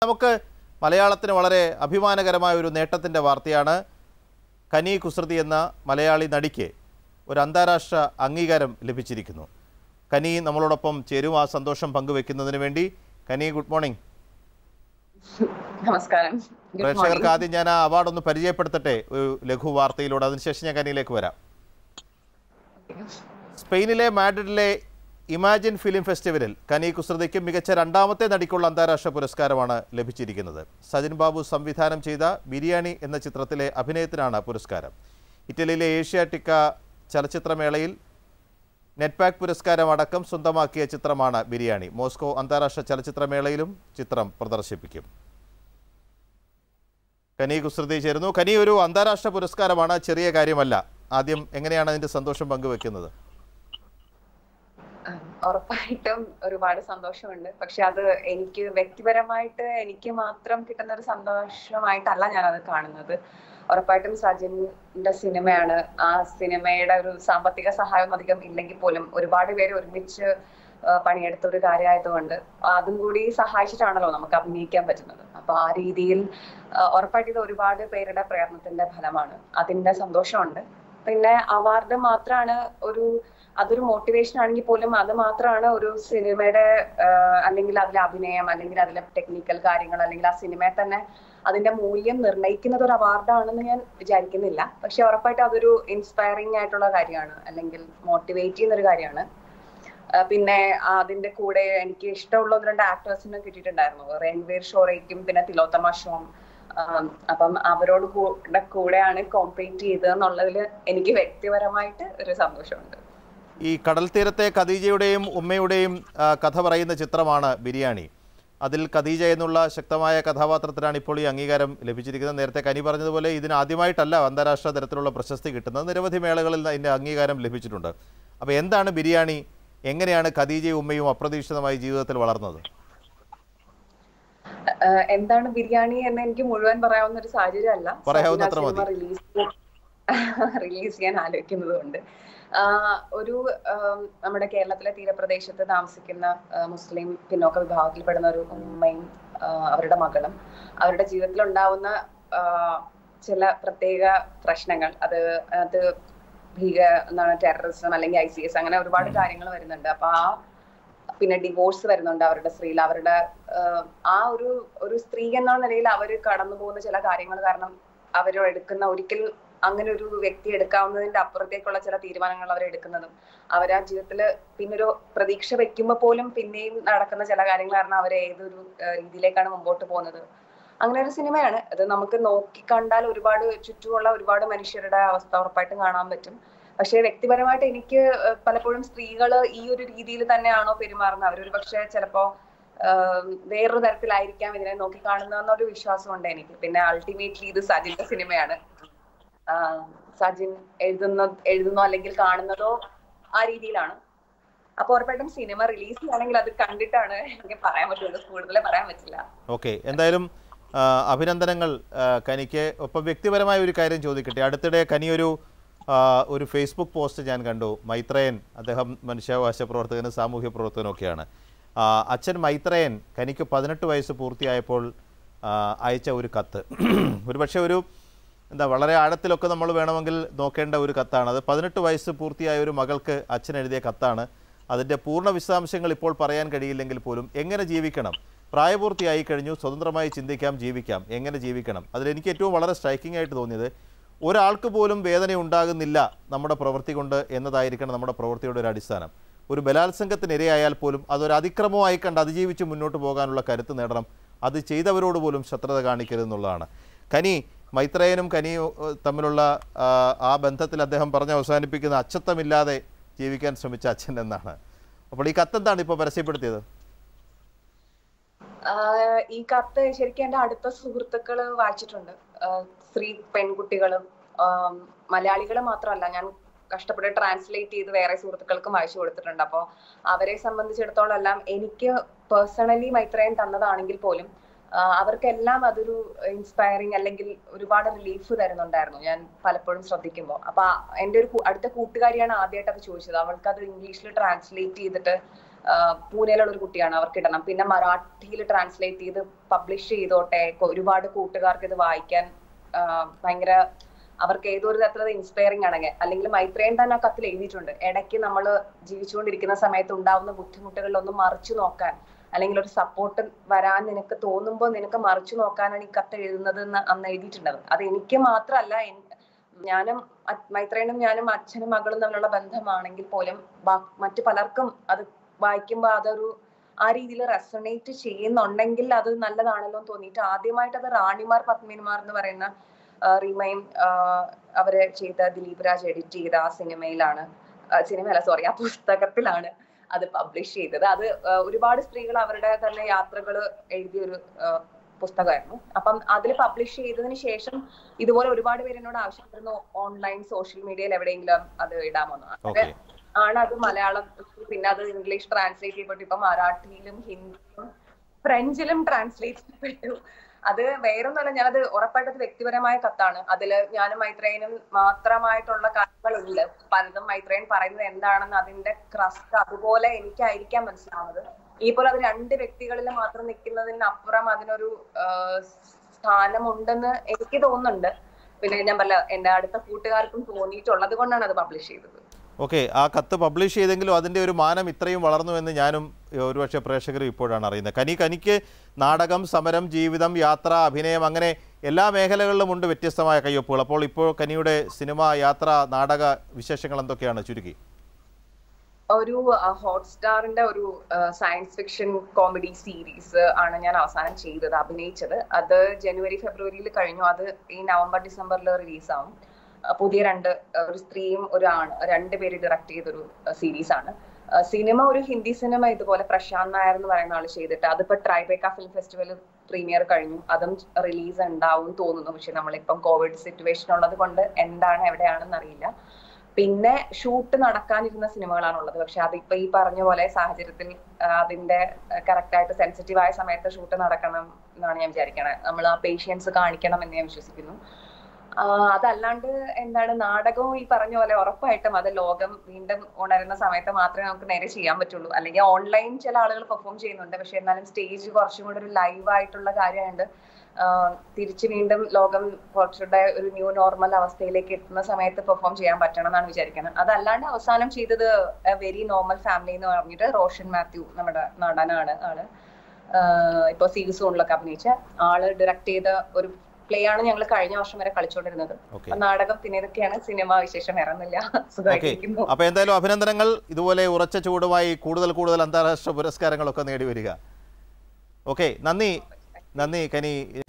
നമുക്ക് മലയാളത്തിന് വളരെ അഭിമാനകരമായ ഒരു നേട്ടത്തിൻ്റെ വാർത്തയാണ് കനി കുസൃതി എന്ന മലയാളി നടിക്ക് ഒരു അന്താരാഷ്ട്ര അംഗീകാരം ലഭിച്ചിരിക്കുന്നു കനി നമ്മളോടൊപ്പം ചേരും ആ സന്തോഷം പങ്കുവെക്കുന്നതിന് വേണ്ടി കനി ഗുഡ് മോർണിംഗ് നമസ്കാരം Good പ്രേക്ഷകർക്ക് morning. ആദ്യം ഞാൻ ആ അവാർഡ് ഒന്ന് പരിചയപ്പെടുത്തട്ടെ ഒരു ലഘു വാർത്തയിലൂടെ അതിനുശേഷം ഞാൻ കനിയിലേക്ക് വരാം സ്പെയിനിലെ മാഡ്രിഡിലെ ഇമാജിൻ ഫിലിം ഫെസ്റ്റിവലിൽ കനി കുസൃതിക്ക് മികച്ച രണ്ടാമത്തെ നടിക്കുള്ള അന്താരാഷ്ട്ര പുരസ്കാരമാണ് ലഭിച്ചിരിക്കുന്നത് സജിൻ ബാബു സംവിധാനം ചെയ്ത ബിരിയാണി എന്ന ചിത്രത്തിലെ അഭിനയത്തിനാണ് പുരസ്കാരം ഇറ്റലിയിലെ ഏഷ്യാറ്റിക്ക ചലച്ചിത്രമേളയിൽ നെറ്റ്പാക്ക് പുരസ്കാരം അടക്കം സ്വന്തമാക്കിയ ചിത്രമാണ് ബിരിയാണി മോസ്കോ അന്താരാഷ്ട്ര ചലച്ചിത്രമേളയിലും ചിത്രം പ്രദർശിപ്പിക്കും കനി കുസൃതി ചേരുന്നു കനി ഒരു അന്താരാഷ്ട്ര പുരസ്കാരമാണ് ചെറിയ കാര്യമല്ല ആദ്യം എങ്ങനെയാണ് അതിന്റെ സന്തോഷം പങ്കുവെക്കുന്നത് ഉം, ഉറപ്പായിട്ടും ഒരുപാട് സന്തോഷമുണ്ട് പക്ഷെ അത് എനിക്ക് വ്യക്തിപരമായിട്ട് എനിക്ക് മാത്രം കിട്ടുന്ന ഒരു സന്തോഷമായിട്ടല്ല ഞാൻ അത് കാണുന്നത് ഉറപ്പായിട്ടും സജിന്റെ സിനിമയാണ് ആ സിനിമയുടെ ഒരു സാമ്പത്തിക സഹായം അധികം ഇല്ലെങ്കിൽ പോലും ഒരുപാട് പേര് ഒരുമിച്ച് ആ, പണിയെടുത്ത ഒരു കാര്യമായതുകൊണ്ട് അതും കൂടി സഹായിച്ചിട്ടാണല്ലോ നമുക്ക് അഭിനയിക്കാൻ പറ്റുന്നത് അപ്പൊ ആ രീതിയിൽ ആ, ഉറപ്പായിട്ടും ഇത് ഒരുപാട് പേരുടെ പ്രയത്നത്തിന്റെ ഫലമാണ് അതിന്റെ സന്തോഷമുണ്ട് പിന്നെ അവാർഡ് മാത്രമാണ് ഒരു അതൊരു മോട്ടിവേഷൻ ആണെങ്കിൽ പോലും അത് മാത്രമാണ് ഒരു സിനിമയുടെ ആഹ് അല്ലെങ്കിൽ അതിലെ അഭിനയം അല്ലെങ്കിൽ അതിലെ ടെക്നിക്കൽ കാര്യങ്ങൾ അല്ലെങ്കിൽ ആ സിനിമയെ തന്നെ അതിന്റെ മൂല്യം നിർണ്ണയിക്കുന്നത് ഒരു അവാർഡാണെന്ന് ഞാൻ വിചാരിക്കുന്നില്ല പക്ഷെ ഉറപ്പായിട്ടും അതൊരു ഇൻസ്പയറിംഗ് ആയിട്ടുള്ള കാര്യമാണ് അല്ലെങ്കിൽ മോട്ടിവേറ്റ് ചെയ്യുന്ന ഒരു കാര്യമാണ് ആഹ് പിന്നെ അതിന്റെ കൂടെ എനിക്ക് ഇഷ്ടമുള്ള ഒന്ന് രണ്ട് ആക്ടേഴ്സിനും കിട്ടിയിട്ടുണ്ടായിരുന്നു രൺവീർ ഷോറയ്ക്കും പിന്നെ തിലോത്തമ ഷോം ആം, അപ്പം അവരോട് കൂടെ കൂടെയാണ് കോമ്പീറ്റ് ചെയ്തതെന്നുള്ളതിൽ എനിക്ക് വ്യക്തിപരമായിട്ട് ഒരു സന്തോഷമുണ്ട് ഈ കടൽ തീരത്തെ ഖദീജയുടെയും ഉമ്മയുടെയും ആ, കഥ പറയുന്ന ചിത്രമാണ് ബിരിയാണി അതിൽ ഖദീജ എന്നുള്ള ശക്തമായ കഥാപാത്രത്തിനാണ് ഇപ്പോൾ ഈ അംഗീകാരം ലഭിച്ചിരിക്കുന്നത് നേരത്തെ കനി പറഞ്ഞതുപോലെ ഇതിന് ആദ്യമായിട്ടല്ല അന്താരാഷ്ട്ര തലത്തിലുള്ള പ്രശസ്തി കിട്ടുന്നത് നിരവധി മേളകളിൽ അതിൻ്റെ അംഗീകാരം ലഭിച്ചിട്ടുണ്ട് അപ്പോൾ എന്താണ് ബിരിയാണി എങ്ങനെയാണ് ഖദീജയും ഉമ്മയും അപ്രതീക്ഷിതമായി ജീവിതത്തിൽ വളർന്നത് ആഹ് എന്താണ് ബിരിയാണി എന്ന് എനിക്ക് മുഴുവൻ പറയാവുന്ന ഒരു സാഹചര്യമല്ല പറയാവുന്നത്ര മതി. റിലീസ് റിലീസ് ചെയ്യാൻ ആലോചിക്കുന്നത് കൊണ്ട് ആഹ് ഒരു ആം, നമ്മുടെ കേരളത്തിലെ തീരപ്രദേശത്ത് താമസിക്കുന്ന ആഹ് മുസ്ലിം പിന്നോക്ക വിഭാഗത്തിൽപ്പെടുന്ന ഒരു ഉമ്മയും ആഹ് അവരുടെ മകളും അവരുടെ ജീവിതത്തിൽ ഉണ്ടാവുന്ന ആഹ് ചില പ്രത്യേക പ്രശ്നങ്ങൾ അത് അത് ഭീക എന്താണ് ടെററിസം അല്ലെങ്കിൽ ഐ സി എസ് അങ്ങനെ ഒരുപാട് കാര്യങ്ങൾ വരുന്നുണ്ട് അപ്പൊ ആ പിന്നെ ഡിവോഴ്സ് വരുന്നുണ്ട് അവരുടെ സ്ത്രീയിൽ അവരുടെ ആഹ് ആ ഒരു ഒരു സ്ത്രീ എന്ന നിലയിൽ അവർ കടന്നു പോകുന്ന ചില കാര്യങ്ങൾ കാരണം അവർ എടുക്കുന്ന ഒരിക്കൽ അങ്ങനെ ഒരു വ്യക്തി എടുക്കാവുന്നതിന്റെ അപ്പുറത്തേക്കുള്ള ചില തീരുമാനങ്ങൾ അവർ എടുക്കുന്നതും അവർ ആ ജീവിതത്തില് പിന്നൊരു പ്രതീക്ഷ വെക്കുമ്പോൾ പോലും പിന്നെയും നടക്കുന്ന ചില കാര്യങ്ങൾ കാരണം അവർ ഏതൊരു ആഹ് രീതിയിലേക്കാണ് മുമ്പോട്ട് പോകുന്നത് അങ്ങനെ ഒരു സിനിമയാണ് അത് നമുക്ക് നോക്കി കണ്ടാൽ ഒരുപാട് ചുറ്റുമുള്ള ഒരുപാട് മനുഷ്യരുടെ അവസ്ഥ ഉറപ്പായിട്ടും കാണാൻ പറ്റും പക്ഷേ വ്യക്തിപരമായിട്ട് എനിക്ക് ഏഹ് പലപ്പോഴും സ്ത്രീകൾ ഈ ഒരു രീതിയിൽ തന്നെയാണോ പെരുമാറുന്നത് അവരൊരു പക്ഷേ ചിലപ്പോ ആഹ് വേറൊരു തരത്തിലായിരിക്കാം ഇതിനെ നോക്കി കാണുന്നതെന്നൊരു വിശ്വാസമുണ്ട് എനിക്ക് പിന്നെ അൾട്ടിമേറ്റ്ലി ഇത് സജിന്റെ സിനിമയാണ് ആഹ് സജിൻ എഴുതുന്ന എഴുതുന്നോ അല്ലെങ്കിൽ കാണുന്നതോ ആ രീതിയിലാണ് അപ്പൊ ഉറപ്പായിട്ടും സിനിമ റിലീസ് ചെയ്യുകയാണെങ്കിൽ അത് കണ്ടിട്ടാണ് എനിക്ക് പറയാൻ പറ്റുള്ളൂ കൂടുതൽ പറയാൻ പറ്റില്ല ഓക്കെ എന്തായാലും ആ, അഭിനന്ദനങ്ങൾ ആ, കനിക്ക് ഒപ്പം വ്യക്തിപരമായ ഒരു കാര്യം ചോദിക്കട്ടെ അടുത്തിടെ കനി ഒരു ആ, ഒരു ഫേസ്ബുക്ക് പോസ്റ്റ് ഞാൻ കണ്ടു മൈത്രയൻ അദ്ദേഹം മനുഷ്യാവകാശ പ്രവർത്തകനും സാമൂഹ്യ പ്രവർത്തകനും ഒക്കെയാണ് ആ, അച്ഛൻ മൈത്രയൻ കനിക്ക് പതിനെട്ട് വയസ്സ് പൂർത്തിയായപ്പോൾ ആ, അയച്ച ഒരു കത്ത് ഒരുപക്ഷെ ഒരു എന്താ വളരെ ആഴത്തിലൊക്കെ നമ്മൾ വേണമെങ്കിൽ നോക്കേണ്ട ഒരു കത്താണ് അത് പതിനെട്ട് വയസ്സ് പൂർത്തിയായ ഒരു മകൾക്ക് അച്ഛൻ എഴുതിയ കത്താണ് അതിൻ്റെ പൂർണ്ണ വിശദാംശങ്ങൾ ഇപ്പോൾ പറയാൻ കഴിയില്ലെങ്കിൽ പോലും എങ്ങനെ ജീവിക്കണം പ്രായപൂർത്തിയായി കഴിഞ്ഞു സ്വതന്ത്രമായി ചിന്തിക്കാം ജീവിക്കാം എങ്ങനെ ജീവിക്കണം അതിലെനിക്ക് ഏറ്റവും വളരെ സ്ട്രൈക്കിംഗ് ആയിട്ട് തോന്നിയത് ഒരാൾക്ക് പോലും വേദന ഉണ്ടാകുന്നില്ല നമ്മുടെ പ്രവൃത്തി കൊണ്ട് എന്നതായിരിക്കണം നമ്മുടെ പ്രവൃത്തിയുടെ ഒരു അടിസ്ഥാനം ഒരു ബലാത്സംഗത്തിന് ഇരയായാൽ പോലും അതൊരു അതിക്രമമായി കണ്ട് അതിജീവിച്ച് മുന്നോട്ട് പോകാനുള്ള കരുത്ത് നേടണം അത് ചെയ്തവരോട് പോലും ശത്രുത കാണിക്കരുതെന്നുള്ളതാണ് കനി മൈത്രേയനും കനിയും ഏഹ്, തമ്മിലുള്ള ആ, ആ ബന്ധത്തിൽ അദ്ദേഹം പറഞ്ഞ് അവസാനിപ്പിക്കുന്ന അച്ചത്വമില്ലാതെ ജീവിക്കാൻ ശ്രമിച്ച അച്ഛൻ എന്നാണ് അപ്പോൾ ഈ കത്തെന്താണ് ഇപ്പോൾ പരസ്യപ്പെടുത്തിയത് ആഹ് ഈ കത്ത് ശരിക്കും എന്റെ അടുത്ത സുഹൃത്തുക്കള് വായിച്ചിട്ടുണ്ട് ആഹ് സ്ത്രീ പെൺകുട്ടികളും ആം, മലയാളികള് മാത്രമല്ല ഞാൻ കഷ്ടപ്പെട്ട് ട്രാൻസ്ലേറ്റ് ചെയ്ത് വേറെ സുഹൃത്തുക്കൾക്കും വായിച്ചു കൊടുത്തിട്ടുണ്ട് അപ്പോൾ അവരെ സംബന്ധിച്ചിടത്തോളം എല്ലാം എനിക്ക് പേഴ്സണലി മൈത്രേയൻ തന്നതാണെങ്കിൽ പോലും ആഹ് അവർക്കെല്ലാം അതൊരു ഇൻസ്പയറിങ് അല്ലെങ്കിൽ ഒരുപാട് റിലീഫ് തരുന്നുണ്ടായിരുന്നു ഞാൻ പലപ്പോഴും ശ്രദ്ധിക്കുമ്പോൾ അപ്പൊ ആ- എന്റെ ഒരു കൂ- അടുത്ത കൂട്ടുകാരിയാണ് ആദ്യമായിട്ട് അത് ചോദിച്ചത് അവൾക്ക് അത് ഇംഗ്ലീഷിൽ ട്രാൻസ്ലേറ്റ് ചെയ്തിട്ട് പൂനെയിലുള്ള ഒരു കുട്ടിയാണ് അവർക്ക് ഇടണം പിന്നെ മറാഠിയിൽ ട്രാൻസ്ലേറ്റ് ചെയ്ത് പബ്ലിഷ് ചെയ്തോട്ടെ കൊ- ഒരുപാട് കൂട്ടുകാർക്ക് ഇത് വായിക്കാൻ ആ, ഭയങ്കര അവർക്ക് ഏതൊരു തരത്തിലുള്ള ഇൻസ്പയറിംഗ് ആണെങ്കിൽ അല്ലെങ്കിൽ മൈത്രേയൻ തന്നെ ആ കത്തിൽ എഴുതിയിട്ടുണ്ട് ഇടയ്ക്ക് നമ്മൾ ജീവിച്ചുകൊണ്ടിരിക്കുന്ന സമയത്ത് ഉണ്ടാവുന്ന ബുദ്ധിമുട്ടുകളിലൊന്നും മറിച്ചു നോക്കാൻ അല്ലെങ്കിൽ ഒരു സപ്പോർട്ട് വരാൻ നിനക്ക് തോന്നുമ്പോൾ നിനക്ക് മറിച്ചു നോക്കാനാണ് ഈ കത്ത് എഴുതുന്നത് എന്ന് അന്ന് എഴുതിയിട്ടുണ്ടത് അത് എനിക്ക് മാത്രമല്ല എൻ- ഞാനും അ- മൈത്രേയനും ഞാനും അച്ഛനും മകളും തമ്മിലുള്ള ബന്ധമാണെങ്കിൽ പോലും ബാ- മറ്റു പലർക്കും അത് വായിക്കുമ്പോൾ അതൊരു ആ രീതിയിൽ റെസണേറ്റ് ചെയ്യുന്നുണ്ടെങ്കിൽ അത് നല്ലതാണല്ലോ എന്ന് തോന്നിയിട്ട് ആദ്യമായിട്ട് അത് റാണിമാർ പത്മിനിമാർ എന്ന് പറയുന്ന ആ, റീമയും ആ, അവര് ചെയ്ത ദിലീപ് രാജ് എഡിറ്റ് ചെയ്ത ആ സിനിമയിലാണ് ആ, സിനിമയല്ല സോറി ആ പുസ്തകത്തിലാണ് അത് പബ്ലിഷ് ചെയ്തത് അത് ആ, ഒരുപാട് സ്ത്രീകൾ അവരുടെ തന്നെ യാത്രകൾ എഴുതിയൊരു ആ, പുസ്തകമായിരുന്നു അപ്പം അതിൽ പബ്ലിഷ് ചെയ്തതിന് ശേഷം ഇതുപോലെ ഒരുപാട് പേര് എന്നോട് ആവശ്യപ്പെടുന്നു ഓൺലൈൻ സോഷ്യൽ മീഡിയയിൽ എവിടെയെങ്കിലും അത് ഇടാമെന്ന് അത് ഓക്കെ ആണ് അത് മലയാളം പിന്നെ അത് ഇംഗ്ലീഷ് ട്രാൻസ്ലേറ്റ് ചെയ്യപ്പെട്ടു ഇപ്പൊ മറാഠിയിലും ഹിന്ദിയിലും ഫ്രഞ്ചിലും ട്രാൻസ്ലേറ്റ് ചെയ്യപ്പെട്ടു അത് വേറൊന്നുമല്ല ഞാനത് ഉറപ്പായിട്ടത് വ്യക്തിപരമായ കത്താണ് അതില് ഞാനും മൈത്രേയനും മാത്രമായിട്ടുള്ള കാര്യങ്ങളില്ല പലതും മൈത്രേയൻ പറയുന്നത് എന്താണെന്ന് അതിന്റെ ക്രസ്റ്റ് അതുപോലെ എനിക്കായിരിക്കാം മനസ്സിലാവുന്നത് ഈ പോലെ അത് രണ്ട് വ്യക്തികളിൽ മാത്രം നിൽക്കുന്നതിനപ്പുറം അതിനൊരു ആഹ്, സ്ഥാനമുണ്ടെന്ന് എനിക്ക് തോന്നുന്നുണ്ട് പിന്നെ ഞാൻ പറഞ്ഞ എന്റെ അടുത്ത കൂട്ടുകാർക്കും തോന്നിയിട്ടുള്ളത് കൊണ്ടാണ് അത് പബ്ലിഷ് ചെയ്തത് ഓക്കെ ആ കത്ത് പബ്ലിഷ് ചെയ്തെങ്കിലും അതിൻ്റെ ഒരു മാനം ഇത്രയും വളർന്നു എന്ന് ഞാനും ഏ, ഒരുപക്ഷെ പ്രേക്ഷകരും ഇപ്പോഴാണ് അറിയുന്നത് കനി കനിക്ക് നാടകം സമരം ജീവിതം യാത്ര അഭിനയം അങ്ങനെ എല്ലാ മേഖലകളിലും ഉണ്ട് വ്യത്യസ്തമായ കയ്യൊപ്പുകൾ അപ്പോൾ ഇപ്പോൾ കനിയുടെ സിനിമ യാത്ര നാടക വിശേഷങ്ങൾ എന്തൊക്കെയാണ് ചുരുക്കി ഒരു ഹോട്ട്സ്റ്റാറിന്റെ ഒരു സയൻസ് ഫിക്ഷൻ കോമഡി സീരീസ് ആണ് ഞാൻ അവസാനം ചെയ്തത് അഭിനയിച്ചത് അത് ജനുവരി ഫെബ്രുവരിയിൽ കഴിഞ്ഞു അത് ഈ നവംബർ ഡിസംബറിൽ റിലീസ് ആവും ആ, പുതിയ രണ്ട് ആ, ഒരു സ്ത്രീയും ഒരു ആണ് രണ്ട് പേര് ഡയറക്ട് ചെയ്തൊരു സീരീസ് ആണ് ആ, സിനിമ ഒരു ഹിന്ദി സിനിമ ഇതുപോലെ പ്രശാന്ത് നായർ എന്ന് പറയുന്ന ആൾ ചെയ്തിട്ട് അതിപ്പോ ട്രൈബേക്ക ഫിലിം ഫെസ്റ്റിവൽ പ്രീമിയർ കഴിഞ്ഞു അതും റിലീസ് ഉണ്ടാവും തോന്നുന്നു പക്ഷെ നമ്മളിപ്പം കോവിഡ് സിറ്റുവേഷൻ ഉള്ളത് കൊണ്ട് എന്താണ് എവിടെയാണെന്ന് അറിയില്ല പിന്നെ ഷൂട്ട് നടക്കാനിരുന്ന സിനിമകളാണുള്ളത് പക്ഷെ അതിപ്പോ ഈ പറഞ്ഞ പോലെ സാഹചര്യത്തിൽ ആ, അതിന്റെ കറക്റ്റ് ആയിട്ട് സെൻസിറ്റീവ് ആയ സമയത്ത് ഷൂട്ട് നടക്കണം എന്നാണ് ഞാൻ വിചാരിക്കണത് നമ്മൾ ആ പേഷ്യൻസ് കാണിക്കണം എന്ന് ഞാൻ വിശ്വസിക്കുന്നു ആ, അതല്ലാണ്ട് എന്താണ് നാടകവും ഈ പറഞ്ഞ പോലെ ഉറപ്പായിട്ടും അത് ലോകം വീണ്ടും ഉണരുന്ന സമയത്ത് മാത്രമേ നമുക്ക് നേരെ ചെയ്യാൻ പറ്റുള്ളൂ അല്ലെങ്കിൽ ഓൺലൈൻ ചില ആളുകൾ പെർഫോം ചെയ്യുന്നുണ്ട് പക്ഷെ എന്നാലും സ്റ്റേജ് കുറച്ചും കൂടെ ഒരു ലൈവ് ആയിട്ടുള്ള കാര്യമായത് തിരിച്ചു വീണ്ടും ലോകം കുറച്ചുകൂടെ ഒരു ന്യൂ നോർമൽ അവസ്ഥയിലേക്ക് എത്തുന്ന സമയത്ത് പെർഫോം ചെയ്യാൻ പറ്റണം എന്നാണ് വിചാരിക്കുന്നത് അതല്ലാണ്ട് അവസാനം ചെയ്തത് വെരി നോർമൽ ഫാമിലി എന്ന് പറഞ്ഞിട്ട് റോഷൻ മാത്യു നമ്മുടെ നടനാണ് ആള് ആഹ് ഇപ്പൊ സീ സോണിലൊക്കെ അഭിനയിച്ച ആള് ഡയറക്ട് ചെയ്ത ഒരു പ്ലേ ആണ് ഞങ്ങൾ കഴിഞ്ഞ വർഷം വരെ കളിച്ചുകൊണ്ടിരുന്നത് ഓക്കെ അപ്പൊ നാടകം പിന്നെ ഇതൊക്കെയാണ് സിനിമ വിശേഷം വേറെ ഒന്നുമില്ല സുഖമായിട്ടിരിക്കുന്നു അപ്പോൾ എന്തായാലും അഭിനന്ദനങ്ങൾ ഇതുപോലെ ഉറച്ച ചൂടുമായി കൂടുതൽ കൂടുതൽ അന്താരാഷ്ട്ര പുരസ്കാരങ്ങളൊക്കെ നേടി വരിക ഓക്കെ നന്ദി നന്ദി കനി